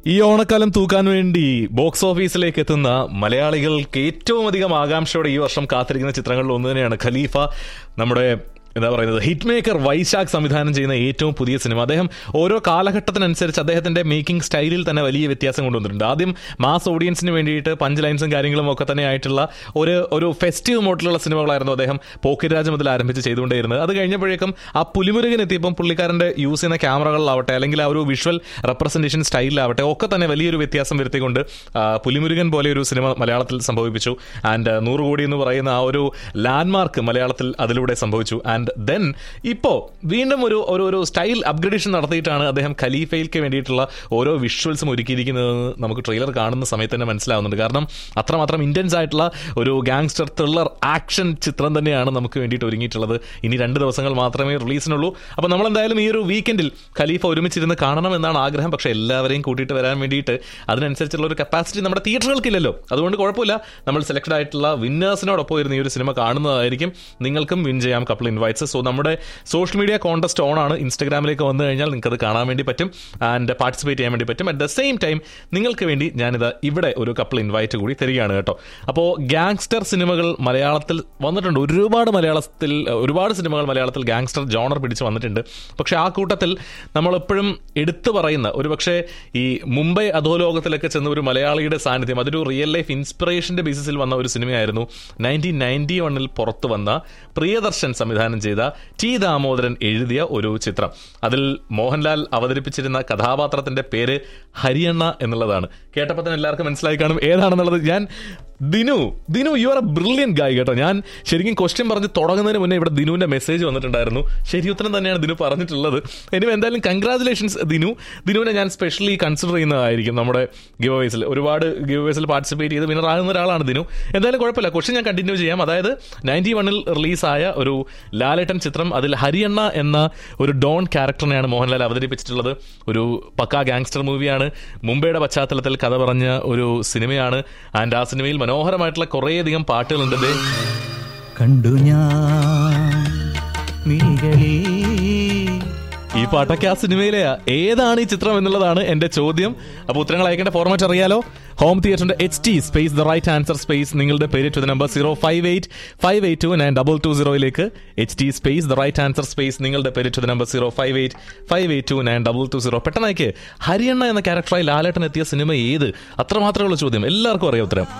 ഈ ഓണക്കാലം തൂക്കാൻ വേണ്ടി ബോക്സ് ഓഫീസിലേക്ക് എത്തുന്ന മലയാളികൾക്ക് ഏറ്റവും അധികം ആകാംക്ഷയോടെ ഈ വർഷം കാത്തിരിക്കുന്ന ചിത്രങ്ങളിൽ ഒന്ന് തന്നെയാണ് ഖലീഫ നമ്മുടെ എന്താ പറയുന്നത് ഹിറ്റ് മേക്കർ വൈശാഖ് സംവിധാനം ചെയ്യുന്ന ഏറ്റവും പുതിയ സിനിമ അദ്ദേഹം ഓരോ കാലഘട്ടത്തിനനുസരിച്ച് അദ്ദേഹത്തിന്റെ മേക്കിംഗ് സ്റ്റൈലിൽ തന്നെ വലിയ വ്യത്യാസം കൊണ്ടുവന്നിട്ടുണ്ട് ആദ്യം മാസ് ഓഡിയൻസിന് വേണ്ടിയിട്ട് പഞ്ച് ലൈൻസും കാര്യങ്ങളും ഒക്കെ തന്നെ ആയിട്ടുള്ള ഒരു ഒരു ഫെസ്റ്റീവ് മോഡിലുള്ള സിനിമകളായിരുന്നു അദ്ദേഹം പോക്കിരാജ് മുതൽ ആരംഭിച്ച് ചെയ്തുകൊണ്ടേയിരുന്നത് അത് കഴിഞ്ഞപ്പോഴേക്കും ആ പുലിമുരുകൻ എത്തിയപ്പം പുള്ളിക്കാരന്റെ യൂസ് ചെയ്യുന്ന ക്യാമറകളിലാവട്ടെ അല്ലെങ്കിൽ ആ ഒരു വിഷ്വൽ റെപ്രസെന്റേഷൻ സ്റ്റൈലിലാവട്ടെ ഒക്കെ തന്നെ വലിയൊരു വ്യത്യാസം വരുത്തിക്കൊണ്ട് ആ, പുലിമുരുകൻ പോലെ ഒരു സിനിമ മലയാളത്തിൽ സംഭവിപ്പിച്ചു ആൻഡ് നൂറ് കോടി എന്ന് പറയുന്ന ആ ഒരു ലാൻഡ്മാർക്ക് മലയാളത്തിൽ അതിലൂടെ സംഭവിച്ചു ആൻഡ് ദെൻ ഇപ്പോ വീണ്ടും ഒരു ഒരു ഒരു സ്റ്റൈൽ അപ്ഗ്രഡേഷൻ നടത്തിയിട്ടാണ് അദ്ദേഹം ഖലീഫയിൽക്ക് വേണ്ടിയിട്ടുള്ള ഓരോ വിഷ്വൽസും ഒരുക്കിയിരിക്കുന്നതെന്ന് നമുക്ക് ട്രെയിലർ കാണുന്ന സമയത്ത് തന്നെ മനസ്സിലാവുന്നുണ്ട് കാരണം അത്രമാത്രം ഇന്റൻസ് ആയിട്ടുള്ള ഒരു ഗാങ്സ്റ്റർ ത്രില്ലർ ആക്ഷൻ ചിത്രം തന്നെയാണ് നമുക്ക് വേണ്ടിയിട്ട് ഒരുങ്ങിയിട്ടുള്ളത് ഇനി രണ്ട് ദിവസങ്ങൾ മാത്രമേ റിലീസിനുള്ളൂ അപ്പോൾ നമ്മൾ എന്തായാലും ഈ ഒരു വീക്കെൻഡിൽ ഖലീഫ ഒരുമിച്ചിരുന്ന് കാണണം എന്നാണ് ആഗ്രഹം പക്ഷേ എല്ലാവരെയും കൂട്ടിയിട്ട് വരാൻ വേണ്ടിയിട്ട് അതിനനുസരിച്ചുള്ള ഒരു കപ്പാസിറ്റി നമ്മുടെ തിയേറ്ററുകൾക്കില്ലല്ലോ അതുകൊണ്ട് കുഴപ്പമില്ല നമ്മൾ സെലക്ടഡ് ആയിട്ടുള്ള വിന്നേഴ്സിനോടൊപ്പം ഇരുന്ന് ഈ ഒരു സിനിമ കാണുന്നതായിരിക്കും നിങ്ങൾക്കും വിൻ ചെയ്യാം കപ്പിൾ ഇൻവൈറ്റ്സ് സോ നമ്മുടെ സോഷ്യൽ മീഡിയ കോൺടെസ്റ്റ് ഓൺ ആണ് ഇൻസ്റ്റാഗ്രാമിലേക്ക് വന്നു കഴിഞ്ഞാൽ നിങ്ങൾക്ക് അത് കാണാൻ വേണ്ടി പറ്റും ആൻഡ് പാർട്ടിസിപ്പേറ്റ് ചെയ്യാൻ വേണ്ടി പറ്റും അറ്റ് ദ സെയിം ടൈം നിങ്ങൾക്ക് വേണ്ടി ഞാനിത് ഇവിടെ ഒരു കപ്പിൾ ഇൻവൈറ്റ് കൂടി തരികയാണ് കേട്ടോ അപ്പോൾ ഗാങ്സ്റ്റർ സിനിമകൾ മലയാളത്തിൽ വന്നിട്ടുണ്ട് ഒരുപാട് മലയാളത്തിൽ ഒരുപാട് സിനിമകൾ മലയാളത്തിൽ ഗാങ്സ്റ്റർ ജോണർ പിടിച്ച് വന്നിട്ടുണ്ട് പക്ഷേ ആ കൂട്ടത്തിൽ നമ്മളെപ്പോഴും എടുത്തു പറയുന്ന ഒരു പക്ഷേ ഈ മുംബൈ അധോലോകത്തിലൊക്കെ ചെന്ന ഒരു മലയാളിയുടെ സാന്നിധ്യം അതൊരു റിയൽ ലൈഫ് ഇൻസ്പിറേഷന്റെ ബേസിസിൽ വന്ന ഒരു സിനിമയായിരുന്നു നയൻറ്റീൻ നയൻറ്റി വണ്ണിൽ പുറത്തു വന്ന പ്രിയദർശൻ സംവിധാനം ചെയ്ത ടി ദാമോദരൻ എഴുതിയ ഒരു ചിത്രം അതിൽ മോഹൻലാൽ അവതരിപ്പിച്ചിരുന്ന കഥാപാത്രത്തിന്റെ പേര് ഹരിയണ്ണ എന്നുള്ളതാണ് കേട്ടപ്പോൾ തന്നെ എല്ലാവർക്കും മനസ്സിലായി കാണും ഏതാണെന്നുള്ളത് ഞാൻ Dinu Dinu you are a brilliant guy കേട്ടോ ഞാൻ ശരിക്കും ക്വസ്റ്റ്യൻ പറഞ്ഞ് തുടങ്ങുന്നതിന് മുന്നേ ഇവിടെ ദിനുവിന്റെ മെസ്സേജ് വന്നിട്ടുണ്ടായിരുന്നു ശരി ഉത്തരം തന്നെയാണ് ദിനു പറഞ്ഞിട്ടുള്ളത് ഇനി എന്തായാലും കൺഗ്രാചുലേഷൻസ് ദിനു ദിനുവിനെ ഞാൻ സ്പെഷ്യലി കൺസിഡർ ചെയ്യുന്നതായിരിക്കും നമ്മുടെ ഗിവ് അവേസിൽ ഒരുപാട് ഗിവ് അവേസിൽ പാർട്ടിസിപ്പേറ്റ് ചെയ്ത് വിന്നർ ആകുന്ന ഒരാളാണ് ദിനു എന്തായാലും കുഴപ്പമില്ല ക്വസ്റ്റ്യൻ ഞാൻ കണ്ടിന്യൂ ചെയ്യാം അതായത് നയൻറ്റി വണ്ണിൽ റിലീസായ ഒരു ലാലേട്ടൻ ചിത്രം അതിൽ ഹരിയണ്ണ എന്ന ഒരു ഡോൺ ക്യാരക്ടറിനെയാണ് മോഹൻലാൽ അവതരിപ്പിച്ചിട്ടുള്ളത് ഒരു പക്കാ ഗാങ്സ്റ്റർ മൂവിയാണ് മുംബൈയുടെ പശ്ചാത്തലത്തിൽ കഥ പറഞ്ഞ ഒരു സിനിമയാണ് ആൻഡ് ആ സിനിമയിൽ മനോഹരമായിട്ടുള്ള കുറേയധികം പാട്ടുകളുണ്ട് ദേ കണ്ടു ഞാൻ മിഴികളിൽ ഈ പാട്ടൊക്കെ ആ സിനിമയിലെയാ ഏതാണ് ഈ ചിത്രം എന്നുള്ളതാണ് എന്റെ ചോദ്യം അപ്പോൾ ഉത്തരങ്ങൾ അയക്കേണ്ട ഫോർമാറ്റ് അറിയാലോ ഹോം തിയേറ്ററിന്റെ H T space the right answer space നിങ്ങളുടെ പേര് to the number zero five eight five eight two nine double two സീറോയിലേക്ക് H T space the right answer space നിങ്ങളുടെ പേര് to the number zero five eight five eight two nine double two zero പെട്ടെന്ന് അയക്ക് ഹരിയണ്ണ എന്ന ക്യാരക്ടറായി ലാലേട്ടൻ എത്തിയ cinema ഏത് അത്ര മാത്രമേ ഉള്ളൂ ചോദ്യം എല്ലാവർക്കും അറിയാം ഉത്തരം